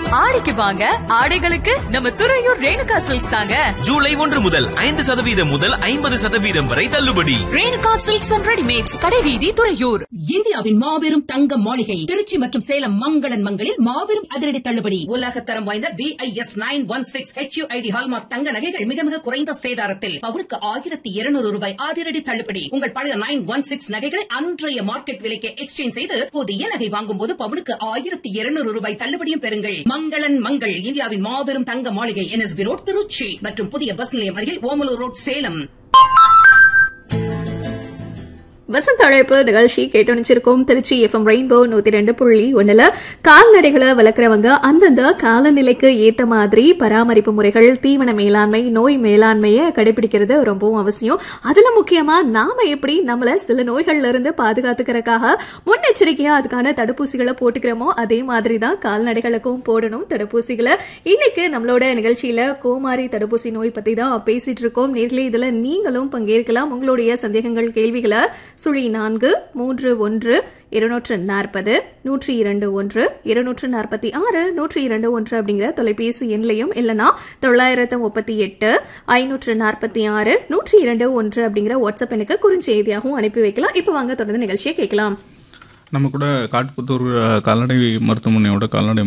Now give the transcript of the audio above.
ஆடிக்கு வாங்க ஆடைகளுக்கு நம்ம துறையூர் ரேணுகா சில்க்ஸ் தாங்க ஜூலை ஒன்று முதல் ஐந்து சதவீதம் முதல் ஐம்பது சதவீதம் வரை தள்ளுபடி ரேணுகா சில்க்ஸ் அண்ட் ரெடிமேட்ஸ் கடைவீதி துறையூர் இந்தியாவின் மாபெரும் தங்க மாளிகை திருச்சி மற்றும் சேலம் மங்களன் மங்களில் மாபெரும் அதிரடி தள்ளுபடி உலக தரம் வாய்ந்த B I S nine one six HUID hallmark தங்க நகைகள் மிக மிக குறைந்த சேதாரத்தில் பவுனுக்கு ஆயிரத்தி இருநூறு ரூபாய் அதிரடி தள்ளுபடி உங்கள் பழைய நைன் ஒன் சிக்ஸ் நகைகளை அன்றைய மார்க்கெட் விலைக்கு எக்ஸ்சேஞ்ச் செய்து புதிய நகை வாங்கும் போது பவுனுக்கு ஆயிரத்தி இருநூறு ரூபாய் தள்ளுபடியும் பெறுங்கள் மங்களன் மங்கள் இந்தியாவின் மாபெரும் தங்க மாளிகை என்எஸ்பி ரோட் திருச்சி மற்றும் புதிய பஸ் நிலையம் அருகில் ஓமலூர் ரோட் சேலம் வசந்த அழைப்பு நிகழ்ச்சி கேட்டணிச்சிருக்கோம் திருச்சி எஃப்எம் ரெயின்போ நூத்தி ரெண்டு புள்ளி ஒண்ணுல கால்நடைகளை வளர்க்குறவங்க அந்தந்த காலநிலைக்கு ஏத்த மாதிரி பராமரிப்பு முறைகள் தீவன மேலாண்மை நோய் மேலாண்மையை கடைபிடிக்கிறது ரொம்பவும் அவசியம் அதுல முக்கியமா நாம எப்படி நம்மள சில நோய்கள்ல இருந்து பாதுகாத்துக்கிறதுக்காக முன்னெச்சரிக்கையா அதுக்கான தடுப்பூசிகளை போட்டுக்கிறோமோ அதே மாதிரி தான் கால்நடைகளுக்கும் போடணும் தடுப்பூசிகளை இன்னைக்கு நம்மளோட நிகழ்ச்சியில கோமாரி தடுப்பூசி நோய் பத்தி தான் பேசிட்டு இருக்கோம் நேர்களே இதுல நீங்களும் பங்கேற்கலாம் உங்களுடைய சந்தேகங்கள் கேள்விகளை சுழி நான்கு மூன்று ஒன்று இருநூற்று நாற்பது நூற்றி இரண்டு ஒன்று இருநூற்று நாற்பத்தி ஆறு நூற்றி இரண்டு ஒன்று அப்படிங்கிற தொலைபேசி எண்லையும் இல்லைனா தொள்ளாயிரத்து முப்பத்தி எட்டு ஐநூற்று நாற்பத்தி ஆறு நூற்றி இரண்டு ஒன்று அப்படிங்கிற வாட்ஸ்அப் எனக்கு குறுஞ்செய்தியாகவும் அனுப்பி வைக்கலாம் இப்போ வாங்க தொடர்ந்து நிகழ்ச்சியை கேட்கலாம் நம்ம கூட காட்டுப்புத்தூர் அஹ், கால்நடை மருத்துவமனையோட கால்நடை